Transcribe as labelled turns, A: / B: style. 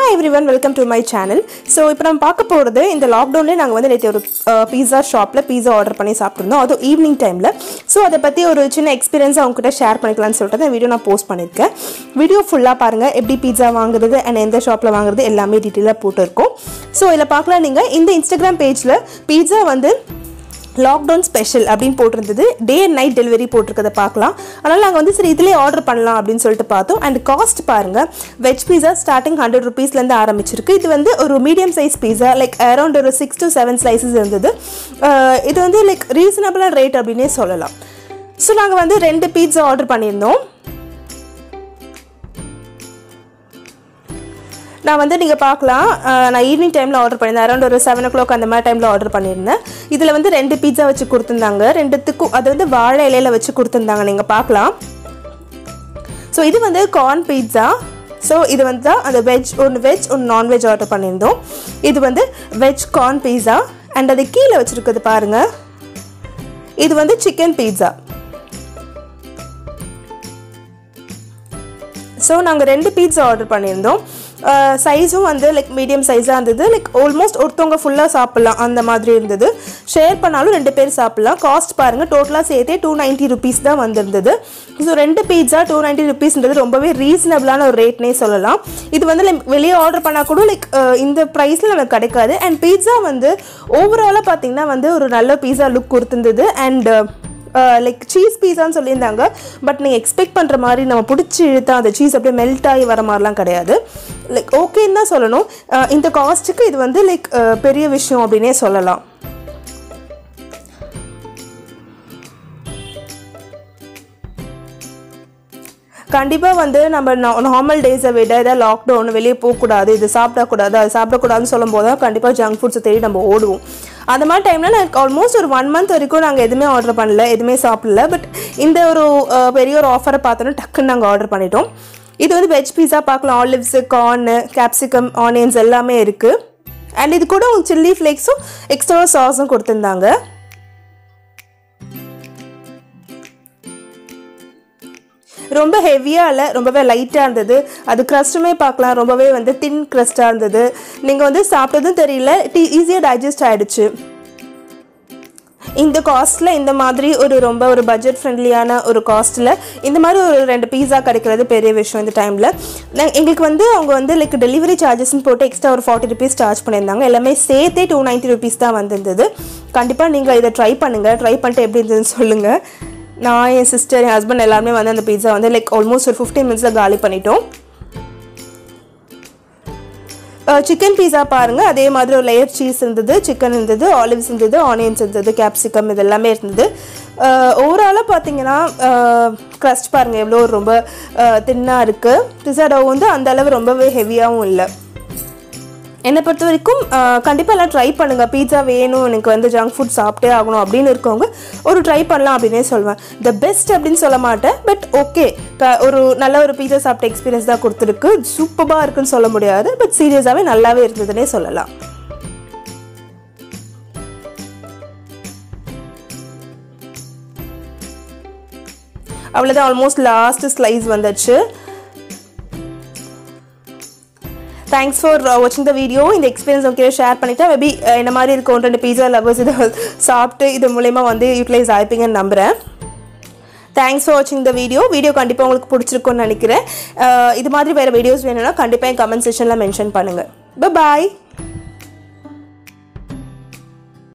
A: hi everyone welcome to my channel so இப்போ நம்ம பார்க்க போகிறது இந்த லாக்டவுன்லேயே நாங்கள் வந்து நேற்று ஒரு பீஸா ஷாப்பில் பீஸா ஆர்டர் பண்ணி சாப்பிட்ருந்தோம் அதுவும் ஈவினிங் டைமில் ஸோ அதை பற்றி ஒரு சின்ன எக்ஸ்பீரியன்ஸ் அவங்ககிட்ட ஷேர் பண்ணிக்கலாம்னு சொல்லிட்டு அந்த வீடியோ நான் போஸ்ட் பண்ணியிருக்கேன் வீடியோ ஃபுல்லாக பாருங்கள் எப்படி பீஸா வாங்குறது அண்ட் எந்த ஷாப்பில் வாங்குறது எல்லாமே டீட்டெயிலாக போட்டிருக்கோம் ஸோ இதில் பார்க்கலாம் நீங்கள் இந்த இன்ஸ்டாகிராம் பேஜில் பீஸா வந்து லாக்டவுன் ஸ்பெஷல் அப்படின்னு போட்டிருந்தது டே அண்ட் நைட் டெலிவரி போட்டிருக்கதை பார்க்கலாம் அதனால் நாங்கள் வந்து சரி இதுலேயே ஆர்டர் பண்ணலாம் அப்படின்னு சொல்லிட்டு பார்த்தோம் அண்ட் காஸ்ட் பாருங்கள் வெஜ் பீஸா ஸ்டார்டிங் ஹண்ட்ரட் ருபீஸ்லேருந்து ஆரம்பிச்சிருக்கு இது வந்து ஒரு medium size pizza like around ஒரு சிக்ஸ் டு செவன் ஸ்லைசஸ் இருந்தது அஹ் இது வந்து லைக் ரீசனபிளான ரேட் அப்படின்னே சொல்லலாம் ஸோ நாங்கள் வந்து ரெண்டு பீட்ஸா ஆர்டர் பண்ணியிருந்தோம் நான் வந்து நீங்கள் பார்க்கலாம் அஹ் நான் ஈவினிங் டைமில் ஆர்டர் பண்ணியிருந்தேன் அரௌண்ட் ஒரு செவன் ஓ கிளாக் அந்த மாதிரி டைமில் ஆர்டர் பண்ணியிருந்தேன் இதில் வந்து ரெண்டு பீட்சா வச்சு கொடுத்துருந்தாங்க ரெண்டுத்துக்கும் அது வந்து வாழை இலையில வச்சு கொடுத்துருந்தாங்க நீங்கள் பார்க்கலாம் ஸோ இது வந்து கார்ன் பீட்சா ஸோ இது வந்து தான் அந்த வெஜ் ஒன்று வெஜ் ஒன்று நான்வெஜ் ஆர்டர் பண்ணியிருந்தோம் இது வந்து வெஜ் கார்ன் பீஸா அண்ட் அது கீழே வச்சுருக்குது பாருங்கள் இது வந்து சிக்கன் பீட்சா ஸோ நாங்கள் ரெண்டு பீட்சா ஆர்டர் பண்ணியிருந்தோம் சைஸும் வந்து லைக் மீடியம் சைஸாக இருந்தது லைக் ஆல்மோஸ்ட் ஒருத்தவங்க ஃபுல்லாக சாப்பிட்லாம் அந்த மாதிரி இருந்தது ஷேர் பண்ணாலும் ரெண்டு பேர் சாப்பிட்லாம் காஸ்ட் பாருங்கள் டோட்டலாக சேர்த்தே டூ நைன்ட்டி ருபீஸ் தான் வந்திருந்தது ஸோ ரெண்டு பீட்சா டூ நைன்ட்டி ருபீஸ்ன்றது ரொம்பவே ரீசனபிளான ஒரு ரேட்னே சொல்லலாம் இது வந்து like வெளியே ஆர்டர் பண்ணால் கூட லைக் இந்த ப்ரைஸில் நமக்கு கிடைக்காது அண்ட் பீட்சா வந்து ஓவராலாக பார்த்தீங்கன்னா வந்து ஒரு நல்ல பீஸா லுக் கொடுத்துருந்தது அண்ட் லைக் சீஸ் பீஸான்னு சொல்லியிருந்தாங்க பட் நீங்கள் எக்ஸ்பெக்ட் பண்ணுற மாதிரி நம்ம பிடிச்சி இழுத்தா அந்த சீஸ் அப்படியே மெல்ட் ஆகி வர மாதிரிலாம் கிடையாது லைக் ஓகேன்னு தான் சொல்லணும் அஹ் இந்த காஸ்ட்டுக்கு இது வந்து லைக் பெரிய விஷயம் அப்படின்னே சொல்லலாம் கண்டிப்பாக வந்து நம்ம நார்மல் டேஸை விட ஏதாவது லாக்டவுன் வெளியே போகக்கூடாது இது சாப்பிடக்கூடாது அது சாப்பிடக்கூடாதுன்னு சொல்லும் போது தான் கண்டிப்பாக ஜங்க் ஃபுட்ஸை தேடி நம்ம ஓடுவோம் அந்த மாதிரி டைமில் எனக்கு ஆல்மோஸ்ட் ஒரு ஒன் மந்த் வரைக்கும் நாங்கள் எதுவுமே ஆர்டர் பண்ணல எதுவுமே சாப்பிடல பட் இந்த ஒரு அஹ், பெரிய ஒரு ஆஃபரை பார்த்தோன்னா டக்குன்னு நாங்கள் ஆர்டர் பண்ணிட்டோம் இது வந்து வெஜ் பீஸா பார்க்கலாம் ஆலிவ்ஸு கார்னு கேப்சிகம் ஆனியன்ஸ் எல்லாமே இருக்குது அண்ட் இது கூட உங்களுக்கு சில்லி ஃப்ளேக்ஸும் எக்ஸ்ட்ரா சாஸும் கொடுத்துருந்தாங்க ரொம்ப ஹெவியாக இல்லை ரொம்பவே லைட்டாக இருந்தது அது க்ரஸ்ட்டுமே பார்க்கலாம் ரொம்பவே வந்து தின் க்ரஸ்ட்டாக இருந்தது நீங்கள் வந்து சாப்பிட்டதும் தெரியல டி ஈஸியாக டைஜஸ்ட் ஆகிடுச்சு இந்த காஸ்ட்டில் இந்த மாதிரி ஒரு ரொம்ப ஒரு பட்ஜெட் ஃப்ரெண்ட்லியான ஒரு காஸ்ட்டில் இந்த மாதிரி ஒரு ரெண்டு பீஸா கிடைக்கிறது பெரிய விஷயம் இந்த டைமில் எங்களுக்கு வந்து அவங்க வந்து லைக் டெலிவரி சார்ஜஸ்ன்னு போட்டு எக்ஸ்ட்ரா ஒரு ஃபார்ட்டி ருபீஸ் சார்ஜ் பண்ணியிருந்தாங்க எல்லாமே சேர்த்தே டூ நைன்ட்டி ருபீஸ் தான் வந்திருந்தது கண்டிப்பாக நீங்கள் இதை ட்ரை பண்ணுங்கள் ட்ரை பண்ணிட்டு எப்படி இருந்ததுன்னு சொல்லுங்கள் நான் என் சிஸ்டர் என் ஹஸ்பண்ட் எல்லாருமே வந்து அந்த பீஸா வந்து லைக் ஆல்மோஸ்ட் ஒரு ஃபிஃப்டீன் மினிட்ஸில் காலி பண்ணிட்டோம் சிக்கன் பீஸா பாருங்கள் அதே மாதிரி ஒரு லேயர் சீஸ் இருந்தது சிக்கன் இருந்தது ஆலிவ்ஸ் இருந்தது ஆனியன்ஸ் இருந்தது கேப்சிகம் இது எல்லாமே இருந்தது ஓவராலாக பார்த்தீங்கன்னா க்ரஸ்ட் பாருங்கள் எவ்வளோ ரொம்ப தின்னாக இருக்குது பிஸா டவ் வந்து அந்த அளவு ரொம்பவே ஹெவியாகவும் இல்லை என்னை பொறுத்த வரைக்கும் கண்டிப்பாக எல்லாம் ட்ரை பண்ணுங்கள் பீட்சா வேணும் எனக்கு வந்து ஜங்க் ஃபுட் சாப்பிட்டே ஆகணும் அப்படின்னு இருக்கவங்க ஒரு ட்ரை பண்ணலாம் அப்படின்னே சொல்லுவேன் த பெஸ்ட் அப்படின்னு சொல்ல மாட்டேன் பட் ஓகே க ஒரு நல்ல ஒரு பீட்சா சாப்பிட்ட எக்ஸ்பீரியன்ஸ் தான் கொடுத்துருக்கு சூப்பராக இருக்குன்னு சொல்ல முடியாது பட் சீரியஸாகவே நல்லாவே இருந்ததுன்னே சொல்லலாம் அவ்வளோதான் ஆல்மோஸ்ட் லாஸ்ட் ஸ்லைஸ் வந்துச்சு தேங்க்ஸ் ஃபார் வாட்சிங் த வீடியோ இந்த எக்ஸ்பீரியன்ஸ் உங்ககிட்ட ஷேர் பண்ணிட்டேன் மேபி என்ன மாதிரி இருக்கும் ரெண்டு பீஸா லவர்ஸ் இதை சாப்பிட்டு இது மூலயமா வந்து யூட்டிலைஸ் ஆகிப்பீங்கன்னு நம்புகிறேன் தேங்க்ஸ் ஃபார் வாட்சிங் த வீடியோ வீடியோ கண்டிப்பாக உங்களுக்கு பிடிச்சிருக்கும்னு நினைக்கிறேன் அஹ் இது மாதிரி வேறு வீடியோஸ் வேணும்னா கண்டிப்பாக என் கமெண்ட் செஷனில் மென்ஷன் பண்ணுங்கள் பாய்